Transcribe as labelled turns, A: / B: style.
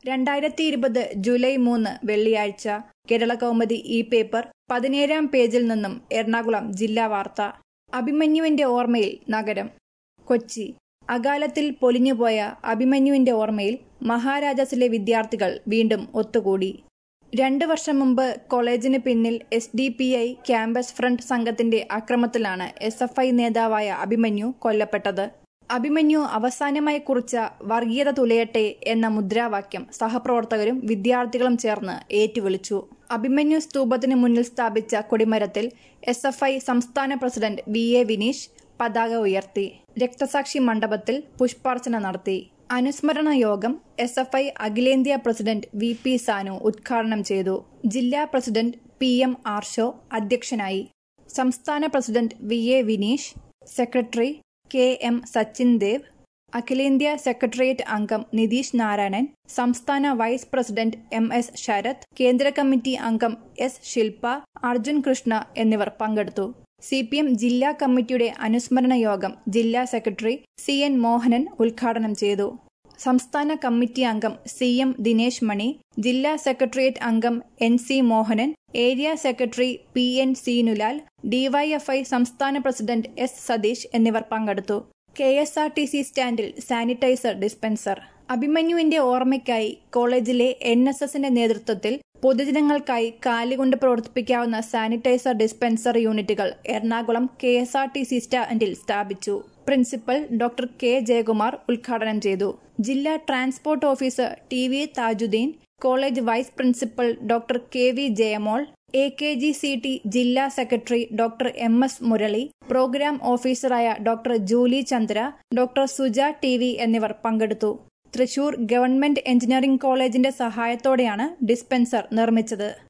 A: രണ്ടായിരത്തി ഇരുപത് ജൂലൈ മൂന്ന് വെള്ളിയാഴ്ച കേരള കൗമുദി ഇ പേപ്പർ പതിനേഴാം പേജിൽ നിന്നും എറണാകുളം ജില്ലാ വാർത്ത അഭിമന്യുവിന്റെ ഓർമ്മയിൽ നഗരം കൊച്ചി അകാലത്തിൽ പൊലിഞ്ഞുപോയ അഭിമന്യുവിന്റെ ഓർമ്മയിൽ മഹാരാജാസിലെ വിദ്യാർത്ഥികൾ വീണ്ടും ഒത്തുകൂടി രണ്ടു വർഷം മുമ്പ് കോളേജിന് പിന്നിൽ S D P I campus front സംഘത്തിന്റെ അക്രമത്തിലാണ് എസ് എഫ് ഐ നേതാവായ അഭിമന്യു കൊല്ലപ്പെട്ടത് അഭിമന്യു അവസാനമായി കുറിച്ച വർഗീയത തുലയട്ടെ എന്ന മുദ്രാവാക്യം സഹപ്രവർത്തകരും വിദ്യാർത്ഥികളും ചേർന്ന് ഏറ്റുവിളിച്ചു അഭിമന്യു സ്തൂപത്തിന് മുന്നിൽ സ്ഥാപിച്ച കൊടിമരത്തിൽ എസ് എഫ് ഐ സംസ്ഥാന പ്രസിഡന്റ് വി എ വിനീഷ് പതാക ഉയർത്തി രക്തസാക്ഷി മണ്ഡപത്തിൽ പുഷ്പാർച്ചന നടത്തി അനുസ്മരണ യോഗം എസ് എഫ് ഐ അഖിലേന്ത്യാ പ്രസിഡന്റ് വി പി സാനു ഉദ്ഘാടനം ചെയ്തു ജില്ലാ പ്രസിഡന്റ് പി എം ആർഷോ അധ്യക്ഷനായി സംസ്ഥാന president V A Vineesh secretary K M Sachin Dev അഖിലേന്ത്യാ സെക്രട്ടേറിയറ്റ് അംഗം നിതീഷ് നാരായണൻ സംസ്ഥാന vice president M S Sarath കേന്ദ്ര കമ്മിറ്റി അംഗം എസ് ശില്പ അർജുൻ കൃഷ്ണ എന്നിവർ പങ്കെടുത്തു സി പി എം ജില്ലാ കമ്മിറ്റിയുടെ അനുസ്മരണ യോഗം ജില്ലാ സെക്രട്ടറി സി എൻ മോഹനൻ ഉദ്ഘാടനം ചെയ്തു സംസ്ഥാന കമ്മിറ്റി അംഗം സി എം ദിനേശ് മണി ജില്ലാ സെക്രട്ടേറിയറ്റ് അംഗം N C Mohanan area secretary P N Seenulal DYFI സംസ്ഥാന പ്രസിഡന്റ് എസ് സതീഷ് എന്നിവർ പങ്കെടുത്തു K S R T C സ്റ്റാൻഡിൽ സാനിറ്റൈസർ ഡിസ്പെൻസർ അഭിമന്യുവിന്റെ ഓർമ്മയ്ക്കായി കോളേജിലെ എൻ എസ് എസിന്റെ നേതൃത്വത്തിൽ പൊതുജനങ്ങൾക്കായി കാലുകൊണ്ട് പ്രവർത്തിപ്പിക്കാവുന്ന സാനിറ്റൈസർ ഡിസ്പെൻസർ യൂണിറ്റുകൾ Ernakulam K S R T C സ്റ്റാൻഡിൽ സ്ഥാപിച്ചു പ്രിൻസിപ്പൽ ഡോക്ടർ കെ ജയകുമാർ ഉദ്ഘാടനം ചെയ്തു ജില്ലാ transport officer T V Thajudheen college vice principal doctor K V Jayamol A K G C T ജില്ലാ secretary doctor M S Murali programme ഓഫീസറായ doctor Julie Chandra doctor Suja T V എന്നിവർ പങ്കെടുത്തു Thrissur government engineering കോളേജിന്റെ സഹായത്തോടെയാണ് ഡിസ്പെൻസർ നിർമ്മിച്ചത്